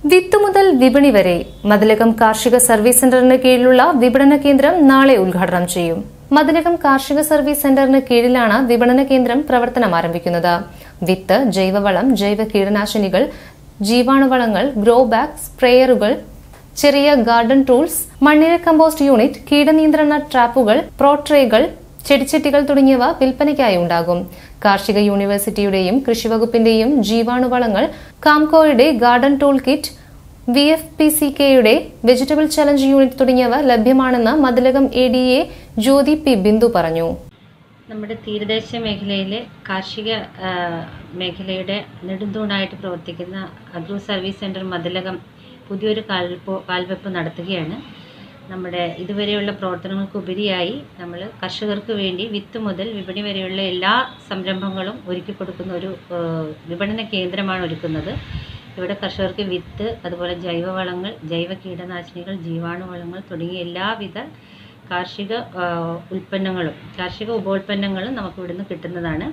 വിത്ത് മുതൽ വിപണി വരെ മതിലകം കാർഷിക സർവീസ് സെന്ററിന് കീഴിലുള്ള വിപണന കേന്ദ്രം നാളെ ഉദ്ഘാടനം ചെയ്യും മതിലകം കാർഷിക സർവീസ് സെന്ററിന് കീഴിലാണ് വിപണന കേന്ദ്രം പ്രവർത്തനം ആരംഭിക്കുന്നത് വിത്ത് ജൈവവളം ജൈവ കീടനാശിനികൾ ജീവാണുവളങ്ങൾ ഗ്രോ ബാഗ് സ്പ്രേയറുകൾ ചെറിയ ഗാർഡൻ ടൂൾസ് മണ്ണിര കമ്പോസ്റ്റ് യൂണിറ്റ് കീടനിയന്ത്രണ ട്രാപ്പുകൾ പ്രോട്രേകൾ ചെടിച്ചട്ടികൾ തുടങ്ങിയവ വിൽപ്പനയ്ക്കായി ഉണ്ടാകും കാർഷിക യൂണിവേഴ്സിറ്റിയുടെയും കൃഷിവകുപ്പിന്റെയും ജീവാണുവളങ്ങൾ കാംകോയുടെ garden tool kit V F P C കെയുടെ വെജിറ്റബിൾ ചലഞ്ച് യൂണിറ്റ് തുടങ്ങിയവ ലഭ്യമാണെന്ന് Mathilakam A D A Jyothi P Bindu പറഞ്ഞു നമ്മുടെ തീരദേശ മേഖലയിലെ കാർഷിക ആ, മേഖലയുടെ നെടുന്തൂണായിട്ട് പ്രവർത്തിക്കുന്ന അഗ്രോ സർവീസ് സെൻറ്റർ മതിലകം പുതിയൊരു കാൽവെപ്പ് കാൽവെപ്പ് നടത്തുകയാണ് നമ്മുടെ ഇതുവരെയുള്ള പ്രവർത്തനങ്ങൾക്ക് ഉപരിയായി നമ്മൾ കർഷകർക്ക് വേണ്ടി വിത്ത് മുതൽ വിപണി വരെയുള്ള എല്ലാ സംരംഭങ്ങളും ഒരുക്കി കൊടുക്കുന്ന ഒരു ആ, വിപണന കേന്ദ്രമാണ് ഒരുക്കുന്നത് ഇവിടെ കർഷകർക്ക് വിത്ത് അതുപോലെ ജൈവവളങ്ങൾ ജൈവ കീടനാശിനികൾ ജീവാണുവളങ്ങൾ തുടങ്ങിയ എല്ലാവിധ കാർഷിക ആ, ഉൽപ്പന്നങ്ങളും കാർഷിക ഉപോൽപ്പന്നങ്ങളും നമുക്ക് ഇവിടുന്ന് കിട്ടുന്നതാണ്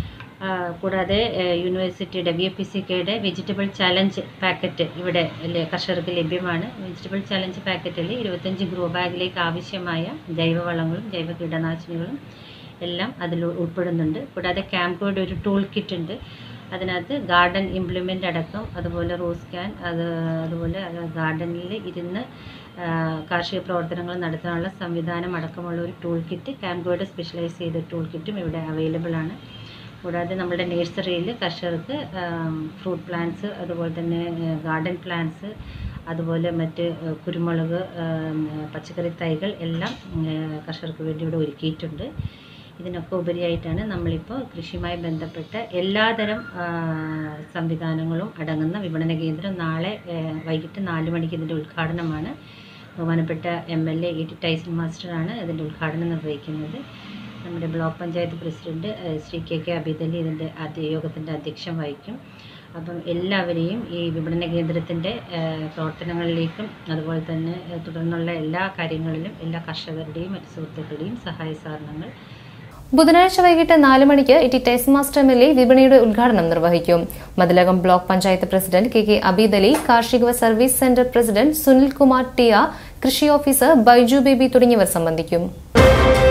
ആ, കൂടാതെ ആ, യൂണിവേഴ്സിറ്റിയുടെ ബി എഫ് പി സി കെയുടെ വെജിറ്റബിൾ ചലഞ്ച് പാക്കറ്റ് ഇവിടെ ലെ- കർഷകർക്ക് ലഭ്യമാണ് വെജിറ്റബിൾ ചലഞ്ച് പാക്കറ്റിൽ ഇരുപത്തഞ്ച് ഗ്രോ ബാഗിലേക്ക് ആവശ്യമായ ജൈവവളങ്ങളും ജൈവ കീടനാശിനികളും എല്ലാം അതിൽ ഉൾപ്പെടുന്നുണ്ട് കൂടാതെ ക്യാമ്പോയുടെ ഒരു ടൂൾ കിറ്റ് ഉണ്ട് അതിനകത്ത് ഗാർഡൻ ഇംപ്ലിമെൻ്റ് അടക്കം അതുപോലെ റോസ് ക്യാൻ അത് അതുപോലെ ഗാർഡനിൽ ഇരുന്ന് ആ, കാർഷിക പ്രവർത്തനങ്ങൾ നടത്താനുള്ള സംവിധാനം അടക്കമുള്ള ഒരു ടൂൾ കിറ്റ് ക്യാമ്പോയുടെ സ്പെഷ്യലൈസ് ചെയ്ത ടൂൾ കിറ്റും ഇവിടെ അവൈലബിൾ ആണ് കൂടാതെ നമ്മുടെ നഴ്സറിയിൽ കർഷകർക്ക് ഫ്രൂട്ട് പ്ലാന്റ്സ് അതുപോലെ തന്നെ ഗാർഡൻ പ്ലാന്റ്സ് അതുപോലെ മറ്റ് ആ, കുരുമുളക് ആ, പച്ചക്കറി തൈകൾ എല്ലാം ആ, കർഷകർക്ക് വേണ്ടി ഇവിടെ ഒരുക്കിയിട്ടുണ്ട് ഇതിനൊക്കെ ഉപരിയായിട്ടാണ് നമ്മളിപ്പോൾ കൃഷിയുമായി ബന്ധപ്പെട്ട എല്ലാതരം ആ, സംവിധാനങ്ങളും അടങ്ങുന്ന വിപണന കേന്ദ്രം നാളെ ആ, വൈകിട്ട് നാല് മണിക്ക് ഇതിൻ്റെ ഉദ്ഘാടനമാണ് ബഹുമാനപ്പെട്ട M L A E T Tyson മാസ്റ്ററാണ് ഇതിൻ്റെ ഉദ്ഘാടനം നിർവഹിക്കുന്നത് നമ്മുടെ ബ്ലോക്ക് പഞ്ചായത്ത് പ്രസിഡന്റ് ആ, ശ്രീ കെ കെ അബിദലി ഇതിൻ്റെ ആദ്യ യോഗത്തിൻ്റെ അധ്യക്ഷം വഹിക്കും അപ്പം എല്ലാവരെയും ഈ വിപണന കേന്ദ്രത്തിൻ്റെ ആ, പ്രവർത്തനങ്ങളിലേക്കും അതുപോലെ തന്നെ ആ, തുടർന്നുള്ള എല്ലാ കാര്യങ്ങളിലും എല്ലാ കർഷകരുടെയും മറ്റ് സുഹൃത്തുക്കളുടെയും സഹായ സഹകരണങ്ങൾ ബുധനാഴ്ച വൈകിട്ട് നാല് മണിക്ക് E T Tyson master M L A വിപണിയുടെ ഉദ്ഘാടനം നിർവഹിക്കും Mathilakam block panchayat president K K Abid Ali കാർഷിക service centre president Sunil Kumar ടിയ കൃഷി ഓഫീസർ ബൈജു ബേബി തുടങ്ങിയവർ സംബന്ധിക്കും